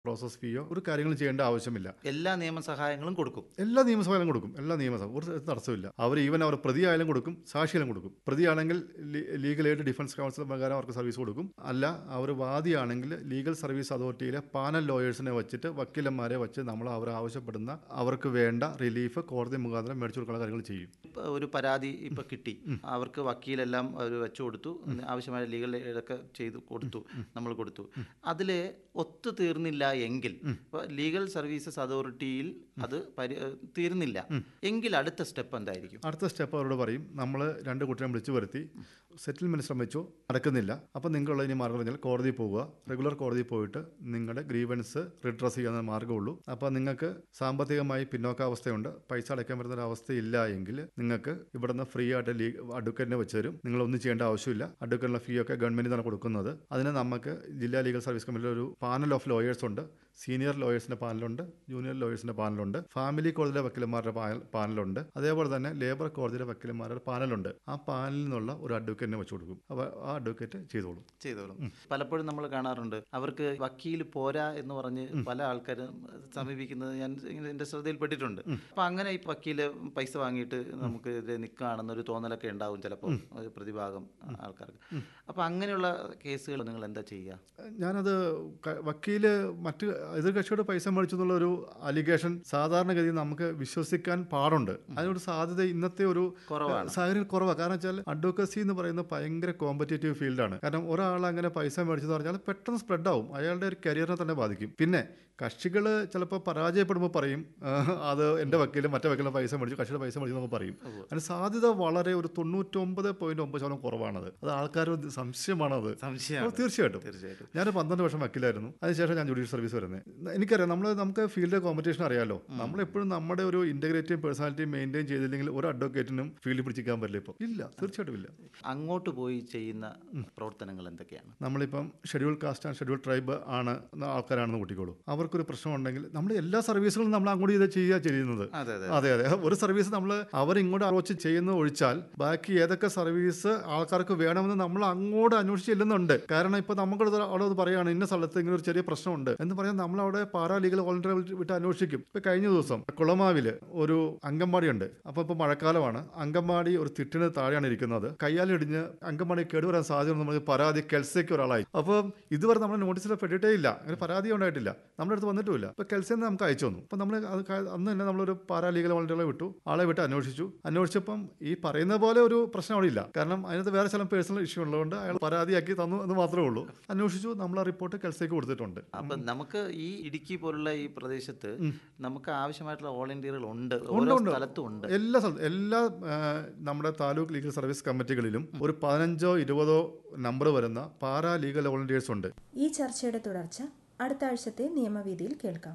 Process ഫീയോ ഒരു കാര്യങ്ങളും ചെയ്യേണ്ട ആവശ്യമില്ല എല്ലാ നിയമസഹായങ്ങളും കൊടുക്കും എല്ലാ നിയമസഭയിലും കൊടുക്കും എല്ലാ നിയമസഭ ഒരു തടസ്സമില്ല അവർ ഈവൻ അവർ പ്രതിയായാലും കൊടുക്കും സാക്ഷിയാലും കൊടുക്കും പ്രതിയാണെങ്കിൽ ലീഗൽ എയ്ഡ് ഡിഫൻസ് കൗൺസിൽ പ്രകാരം അവർക്ക് സർവീസ് കൊടുക്കും അല്ല അവർ വാദിയാണെങ്കിൽ ലീഗൽ സർവീസ് അതോറിറ്റിയിലെ പാനൽ ലോയേഴ്സിനെ വെച്ചിട്ട് വക്കീലന്മാരെ വെച്ച് നമ്മൾ അവർ ആവശ്യപ്പെടുന്ന അവർക്ക് വേണ്ട റിലീഫ് കോടതി മുഖാന്തരം മേടിച്ചു കൊടുക്കുന്ന കാര്യങ്ങൾ ചെയ്യും ഇപ്പൊ ഒരു പരാതി ഇപ്പൊ കിട്ടി അവർക്ക് വക്കീലെല്ലാം അവർ വെച്ചു കൊടുത്തു ആവശ്യമായ ലീഗൽ ഇതൊക്കെ ചെയ്തു കൊടുത്തു നമ്മൾ കൊടുത്തു അതിൽ ഒത്തുതീർന്നില്ല എങ്കിൽ ഇപ്പൊ ലീഗൽ സർവീസസ് അതോറിറ്റിയിൽ അത് പരി തീർന്നില്ല എങ്കിൽ അടുത്ത സ്റ്റെപ്പ് എന്തായിരിക്കും അടുത്ത സ്റ്റെപ്പ് അവരോട് പറയും നമ്മൾ രണ്ട് കുട്ടികളെ വിളിച്ചു വരുത്തി സെറ്റിൽമെൻറ്റ് ശ്രമിച്ചു നടക്കുന്നില്ല അപ്പോൾ നിങ്ങളുള്ള ഇനി മാർഗ്ഗം പറഞ്ഞാൽ കോടതി പോവുക റെഗുലർ കോടതി പോയിട്ട് നിങ്ങളുടെ ഗ്രീവൻസ് റിഡ്രസ് ചെയ്യാവുന്ന മാർഗ്ഗമുള്ളൂ അപ്പോൾ നിങ്ങൾക്ക് സാമ്പത്തികമായി പിന്നോക്കാവസ്ഥയുണ്ട് പൈസ അടയ്ക്കാൻ പറ്റുന്ന ഒരു അവസ്ഥയില്ല എങ്കിൽ നിങ്ങൾക്ക് ഇവിടുന്ന് ഫ്രീ ആയിട്ട് ലീ അഡ്വക്കേറ്റിനെ വെച്ച് തരും നിങ്ങളൊന്നും ചെയ്യേണ്ട ആവശ്യമില്ല അഡ്വക്കേറ്റിനുള്ള ഫീ ഒക്കെ ഗവൺമെൻറ് തന്നെ കൊടുക്കുന്നത് അതിന് നമുക്ക് ജില്ലാ ലീഗൽ സർവീസ് കമ്മിറ്റിയിൽ ഒരു പാനൽ ഓഫ് ലോയേഴ്സ് ഉണ്ട് സീനിയർ ലോയേഴ്സിൻ്റെ പാനലുണ്ട് ജൂനിയർ ലോയേഴ്സിൻ്റെ പാനലുണ്ട് ഫാമിലി കോടതിയിലെ വക്കീലന്മാരുടെ പാനൽ- പാനലുണ്ട് അതേപോലെ തന്നെ ലേബർ കോടതിയിലെ വക്കീലന്മാരുടെ പാനലുണ്ട് ആ പാനലിൽ നിന്നുള്ള ഒരു അഡ്വക്കേറ്റിനെ വെച്ച് കൊടുക്കും അപ്പോൾ ആ അഡ്വക്കേറ്റ് ചെയ്തോളും ചെയ്തോളും പലപ്പോഴും നമ്മൾ കാണാറുണ്ട് അവർക്ക് വക്കീൽ പോരാ എന്ന് പറഞ്ഞ് പല ആൾക്കാരും സമീപിക്കുന്നത് ഞാൻ ഇങ്ങനെ എൻ്റെ ശ്രദ്ധയിൽപ്പെട്ടിട്ടുണ്ട് അപ്പം അങ്ങനെ ഈ വക്കീല് പൈസ വാങ്ങിയിട്ട് നമുക്ക് ഇത് നിൽക്കുകയാണെന്നൊരു തോന്നലൊക്കെ ഉണ്ടാവും ചിലപ്പോൾ ഒരു പ്രതിഭാഗം ആൾക്കാർക്ക് അപ്പം അങ്ങനെയുള്ള കേസുകൾ നിങ്ങൾ എന്താ ചെയ്യുക ഞാനത് ക- വക്കീല് മറ്റ് എതിർ കക്ഷിയോട് പൈസ മേടിച്ചു എന്നുള്ള ഒരു അലിഗേഷൻ സാധാരണഗതിയിൽ നമുക്ക് വിശ്വസിക്കാൻ പാടുണ്ട് അതിനൊരു സാധ്യത ഇന്നത്തെ ഒരു കുറവാണ്. സാഹചര്യം കുറവാണ് കാരണം വെച്ചാൽ അഡ്വക്കസി എന്ന് പറയുന്നത് ഭയങ്കര കോമ്പറ്റേറ്റീവ് ഫീൽഡാണ് കാരണം ഒരാൾ അങ്ങനെ പൈസ മേടിച്ചെന്ന് പറഞ്ഞാൽ പെട്ടെന്ന് സ്പ്രെഡ് ആവും അയാളുടെ ഒരു കരിയറിനെ തന്നെ ബാധിക്കും പിന്നെ കക്ഷികൾ ചിലപ്പോൾ പരാജയപ്പെടുമ്പോൾ പറയും "ആ, അത് എൻ്റെ വക്കീല് മറ്റേ വക്കീലിന് പൈസ മേടിച്ചു കക്ഷിയുടെ പൈസ മേടിച്ചു എന്നൊക്കെ പറയും അതിന് സാധ്യത വളരെ ഒരു തൊണ്ണൂറ്റൊമ്പത് പോയിന്റ് ഒമ്പത് ശതമാനം കുറവാണത് അത് ആൾക്കാരുടെ സംശയമാണത് സംശയമാണ്. ഓ, തീർച്ചയായിട്ടും തീർച്ചയായിട്ടും ഞാൻ പന്ത്രണ്ട് വർഷം വക്കീലായിരുന്നു അതിനുശേഷം ഞാൻ ജുഡീഷ്യൽ സർവീസ് വരുന്നത് എനിക്കറിയാം നമ്മൾ നമുക്ക് ഫീൽഡ് കോമ്പറ്റീഷൻ അറിയാലോ നമ്മളെപ്പോഴും നമ്മുടെ ഒരു ഇന്റഗ്രേറ്റീവ് പേഴ്സണാലിറ്റി മെയിൻറ്റെയിൻ ചെയ്തില്ലെങ്കിൽ ഒരു അഡ്വക്കേറ്റിനും ഫീൽഡിൽ പിടിച്ചിരിക്കാൻ പറ്റില്ല ഇപ്പോൾ ഇല്ല തീർച്ചയായിട്ടും ഇല്ല അങ്ങോട്ട് പോയി ചെയ്യുന്ന പ്രവർത്തനങ്ങൾ എന്തൊക്കെയാണ് നമ്മളിപ്പം schedule caste and schedule tribe ആണ് എന്ന ആൾക്കാരാണെന്ന് കൂട്ടിക്കോളൂ അവർക്കൊരു പ്രശ്നമുണ്ടെങ്കിൽ നമ്മൾ എല്ലാ സർവീസുകളും നമ്മൾ അങ്ങോട്ട് ചെയ്ത് ചെയ്യുക ചെയ്യുന്നത് അതെ അതെ അതെ അതെ ഒരു സർവീസ് നമ്മൾ അവരിങ്ങോട്ട് അപ്രോച്ച് ചെയ്യുന്ന ഒഴിച്ചാൽ ബാക്കി ഏതൊക്കെ സർവീസ് ആൾക്കാർക്ക് വേണമെന്ന് നമ്മൾ അങ്ങോട്ട് അന്വേഷിച്ച് ചെല്ലുന്നുണ്ട് കാരണം ഇപ്പോൾ നമുക്ക് അവിടെ പറയുകയാണ് ഇന്ന സ്ഥലത്ത് ഇങ്ങനെ ഒരു ചെറിയ പ്രശ്നമുണ്ട് എന്ന് പറയാൻ നമ്മൾ അവിടെ പാരാ ലീഗൽ വോളണ്ടിയർ വിട്ട് അന്വേഷിക്കും ഇപ്പൊ കഴിഞ്ഞ ദിവസം കുളമാവില് ഒരു അങ്കൻവാടി ഉണ്ട് അപ്പോൾ ഇപ്പോൾ മഴക്കാലമാണ് അങ്കൻവാടി ഒരു തിട്ടിന് താഴെയാണ് ഇരിക്കുന്നത് കയ്യാലിടിഞ്ഞ് അങ്കൻവാടി കേടുവരാൻ സാധ്യത നമ്മൾ പരാതി കെൽസയ്ക്ക് ഒരാളായി അപ്പോൾ ഇതുവരെ നമ്മൾ നോട്ടീസിൽ പെട്ടിട്ടേ ഇല്ല അങ്ങനെ പരാതി ഉണ്ടായിട്ടില്ല നമ്മുടെ അടുത്ത് വന്നിട്ടുമില്ല ഇപ്പോൾ കെൽസയിൽ നമുക്ക് അയച്ചു തന്നു അപ്പോൾ നമ്മൾ അത് ക- അന്ന് തന്നെ നമ്മളൊരു പാരാ ലീഗൽ വോളണ്ടിയറെ വിട്ടു ആളെ വിട്ട് അന്വേഷിച്ചു അന്വേഷിച്ചപ്പം ഈ പറയുന്ന പോലെ ഒരു പ്രശ്നം അവിടെ ഇല്ല കാരണം അതിനകത്ത് വേറെ ചില പേഴ്സണൽ ഇഷ്യൂ ഉള്ളതുകൊണ്ട് അയാൾ പരാതിയാക്കി തന്നു എന്ന് മാത്രമേ ഉള്ളൂ അന്വേഷിച്ചു നമ്മൾ ആ റിപ്പോർട്ട് കെൽസയ്ക്ക് കൊടുത്തിട്ടുണ്ട് അപ്പം നമുക്ക് ഈ ഇടുക്കി പോലുള്ള ഈ പ്രദേശത്ത് നമുക്ക് ആവശ്യമായിട്ടുള്ള വോളണ്ടിയറുകൾ ഉണ്ട് ഉണ്ട്, ഓരോ ഉണ്ട്. സ്ഥലത്തും ഉണ്ട് എല്ലാ സ്ഥലത്തും എല്ലാ ആ, നമ്മുടെ താലൂക്ക് ലീഗൽ സർവീസ് കമ്മിറ്റികളിലും ഒരു പതിനഞ്ചോ ഇരുപതോ നമ്പർ വരുന്ന പാരാ ലീഗൽ വോളണ്ടിയേഴ്സ് ഉണ്ട് ഈ ചർച്ചയുടെ തുടർച്ച അടുത്ത ആഴ്ചത്തെ നിയമവേദിയിൽ കേൾക്കാം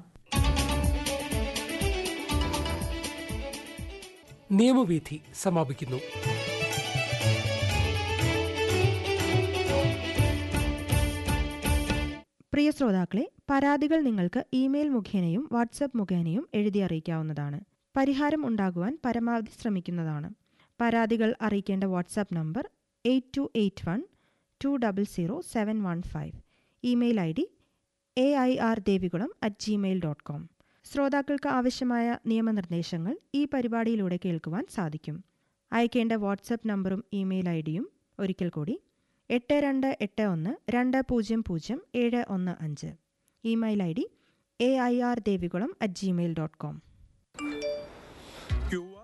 നിയമവീഥി സമാപിക്കുന്നു പ്രിയ ശ്രോതാക്കളെ പരാതികൾ നിങ്ങൾക്ക് ഇമെയിൽ മുഖേനയും വാട്സപ്പ് മുഖേനയും എഴുതി അറിയിക്കാവുന്നതാണ് പരിഹാരം ഉണ്ടാകുവാൻ പരമാവധി ശ്രമിക്കുന്നതാണ് പരാതികൾ അറിയിക്കേണ്ട WhatsApp number eight two eight one two double zero seven one five email I D A I R Devikulam at Gmail dot com ശ്രോതാക്കൾക്ക് ആവശ്യമായ നിയമനിർദ്ദേശങ്ങൾ ഈ പരിപാടിയിലൂടെ കേൾക്കുവാൻ സാധിക്കും അയക്കേണ്ട വാട്സപ്പ് നമ്പറും ഇമെയിൽ ഐ ഡിയും ഒരിക്കൽ കൂടി എട്ട് രണ്ട് എട്ട് ഒന്ന് രണ്ട് പൂജ്യം പൂജ്യം ഏഴ് ഒന്ന് അഞ്ച് email I D A I R Devikulam at Gmail dot com Q